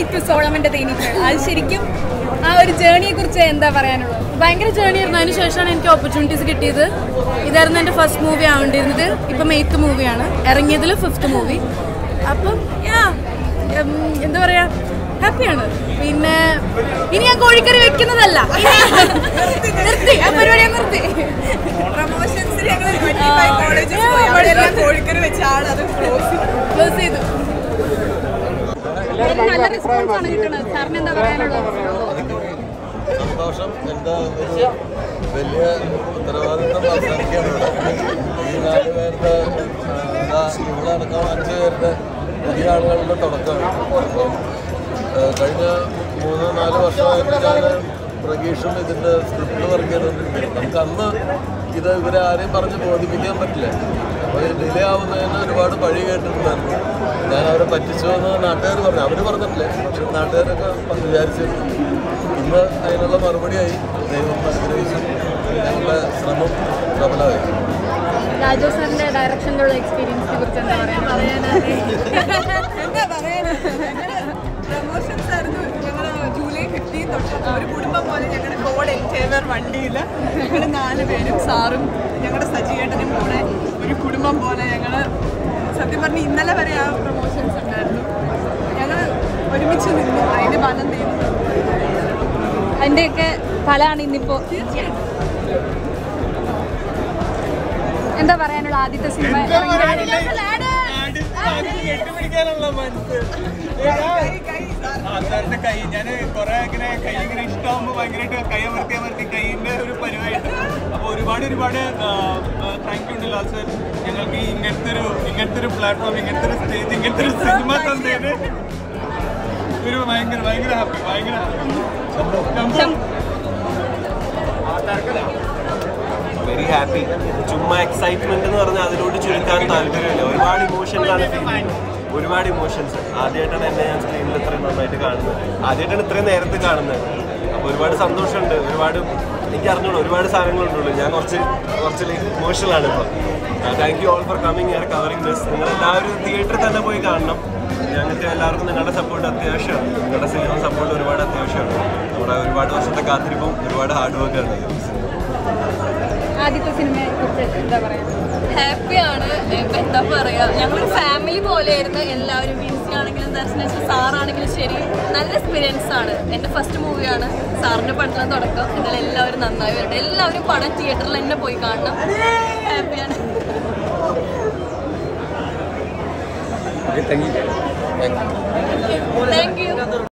to സോളമന്റെ തേനീച്ചകൾ അത് ശരിക്കും ആ ഒരു ജേണിയെ കുറിച്ച് എന്താ പറയാനുള്ളത് ഭയങ്കര ജേണി ആയിരുന്നു അതിന് ശേഷമാണ് എനിക്ക് ഓപ്പർച്യൂണിറ്റീസ് കിട്ടിയത് ഇതായിരുന്നു എൻ്റെ ഫസ്റ്റ് മൂവി ആവേണ്ടിയിരുന്നത് ഇപ്പം എയ്ത്ത് മൂവിയാണ് ഇറങ്ങിയതിൽ ഫിഫ്ത്ത് മൂവി അപ്പം യാ എന്താ പറയാ ഹാപ്പിയാണ് പിന്നെ ഇനി ഞാൻ കോഴിക്കറി വെക്കുന്നതല്ല നിർത്തി ആ പരിപാടി ഞാൻ നിർത്തി പ്രൊമോഷൻസിൽ ഞങ്ങൾ ട്വന്റി ഫൈവ് കോളേജസ് പോയി അവിടെയെല്ലാം കോഴിക്കറി വെച്ച ആൾ അത് ക്ലോസ് ക്ലോസ് ചെയ്തു നല്ല റെസ്പോൺസ് ആണ് കിട്ടുന്നത് സാറിന് എന്താ പറയാനുള്ളത് സന്തോഷം എൻ്റെ ഒരു വലിയ ഉത്തരവാദിത്വം അവസാനിക്കുകയാണ് ഇവിടെ ഈ നാല് പേരുടെ ആ, ഇവിടെ അടക്കം അഞ്ച് പേരുടെ പുതിയ ആളുകളുടെ തുടക്കമാണ് അപ്പം ആ, കഴിഞ്ഞ മൂന്ന് നാല് വർഷമായിട്ട് ഞാൻ പ്രഗീഷും ഇതിൻ്റെ സ്ക്രിപ്റ്റ് വർക്ക് ചെയ്തുകൊണ്ടിരിക്കുകയാണ് നമുക്ക് അന്ന് ഇത് ഇവരെ ആരെയും പറഞ്ഞ് ബോധിപ്പിക്കാൻ പറ്റില്ല അപ്പോൾ ഈ ഡിലേ ആവുന്നതിന് ഒരുപാട് പഴി കേട്ടിട്ടുണ്ടായിരുന്നു ഞാൻ അവരെ പറ്റിച്ചു എന്ന് നാട്ടുകാർ പറഞ്ഞു അവർ പറഞ്ഞിട്ടില്ല പക്ഷെ നാട്ടുകാരൊക്കെ വിചാരിച്ചിരുന്നു ഇന്ന് അതിനുള്ള മറുപടിയായി ദൈവം അനുഗ്രഹിച്ചു ഞങ്ങളുടെ ശ്രമം സഫലമായി രാജു സാറിന്റെ ഡയറക്ഷനിലുള്ള എക്സ്പീരിയൻസിനെ കുറിച്ച് എന്താ പറയാനുള്ളത് എന്താ പറയാനുള്ളത് പ്രൊമോഷൻസ് ആയിരുന്നു ഞങ്ങൾ ജൂലൈ ഫിഫ്റ്റീൻ തൊട്ട് ഒരു കുടുംബം പോലെ ഞങ്ങളുടെ കോഡ് എൻറ്റേവർ വണ്ടിയിൽ ഞങ്ങൾ നാല് പേരും സാറും ഞങ്ങളുടെ സജിയേട്ടനും കൂടെ ഒരു കുടുംബം പോലെ ഞങ്ങൾ സത്യം പറഞ്ഞ് ഇന്നലെ വരെ ആ പ്രൊമോഷൻസ് ഉണ്ടായിരുന്നു ഞങ്ങൾ ഒരുമിച്ച് നിന്നു അതിന് ഫലം തീർന്നു അതിന്റെയൊക്കെ ഫലമാണ് ഇന്നിപ്പോ എന്താ പറയാനുള്ള ആദ്യത്തെ സിനിമ കെട്ടിപ്പിടിക്കാനുള്ള മനസ്സ് സാറിന്റെ കൈ ഞാൻ കുറെ ഇങ്ങനെ കൈ ഇങ്ങനെ ഇഷ്ടമാകുമ്പോ ഭയങ്കരമായിട്ട് കൈ അമർത്തി അമർത്തി കൈയിന്റെ ഒരു പരിവായിട്ട് അപ്പൊ ഒരുപാട് ഒരുപാട് താങ്ക് യു ഉണ്ട് ലാൽ സർ ഞങ്ങൾക്ക് ഈ ഇങ്ങനത്തെ ഒരു ഇങ്ങനത്തെ ഒരു പ്ലാറ്റ്ഫോം ഇങ്ങനത്തെ ഒരു സ്റ്റേജ് ഇങ്ങനത്തെ ഒരു സിനിമ തന്നതിന് ഒരു ഭയങ്കര ഭയങ്കര ഹാപ്പി ഭയങ്കര വെരി ഹാപ്പി ചുമ്മാ എക്സൈറ്റ്മെന്റ് എന്ന് പറഞ്ഞാൽ അതിലോട്ട് ചുരുക്കാൻ താല്പര്യമില്ല ഒരുപാട് ഇമോഷൻസ് ആണ് ഫീൽ ചെയ്യുന്നത് ഒരുപാട് ഇമോഷൻസ് ആദ്യമായിട്ടാണ് എന്നെ ഞാൻ സ്ക്രീനിൽ ഇത്രയും നന്നായിട്ട് കാണുന്നത് ആദ്യമായിട്ടാണ് ഇത്രയും നേരത്തെ കാണുന്നത് അപ്പോൾ ഒരുപാട് സന്തോഷമുണ്ട് ഒരുപാട് എനിക്ക് അറിഞ്ഞോളൂ ഒരുപാട് സാധനങ്ങളുണ്ടുള്ളൂ ഞാൻ കുറച്ച് കുറച്ച് ലൈക്ക് ഇമോഷണൽ ആണ് ഇപ്പോൾ thank you all for coming here covering this നിങ്ങൾ എല്ലാവരും തിയേറ്ററിൽ തന്നെ പോയി കാണണം ഞങ്ങൾക്ക് എല്ലാവർക്കും നിങ്ങളുടെ സപ്പോർട്ട് അത്യാവശ്യമാണ് നിങ്ങളുടെ സിനിമ സപ്പോർട്ട് ഒരുപാട് അത്യാവശ്യമാണ് നമ്മുടെ ഒരുപാട് വർഷത്തെ കാത്തിരിപ്പും ഒരുപാട് ഹാർഡ് വർക്കാണ് ഈ സിനിമ ആദ്യത്തെ സിനിമയെ കുറിച്ച് എന്താ പറയാനുള്ളത് ഹാപ്പിയാണ് ഇപ്പം എന്താ പറയുക ഞങ്ങളൊരു ഫാമിലി പോലെയായിരുന്നു എല്ലാവരും വിൻസി ആണെങ്കിലും ദർശന സാറാണെങ്കിലും ശരി നല്ല എക്സ്പീരിയൻസ് ആണ് എൻ്റെ ഫസ്റ്റ് മൂവിയാണ് സാറിൻ്റെ പടത്തിലും തുടക്കം നിങ്ങൾ എല്ലാവരും നന്നായി വരട്ടെ എല്ലാവരും പടം തിയേറ്ററിൽ തന്നെ പോയി കാണണം ഹാപ്പിയാണ് താങ്ക് യു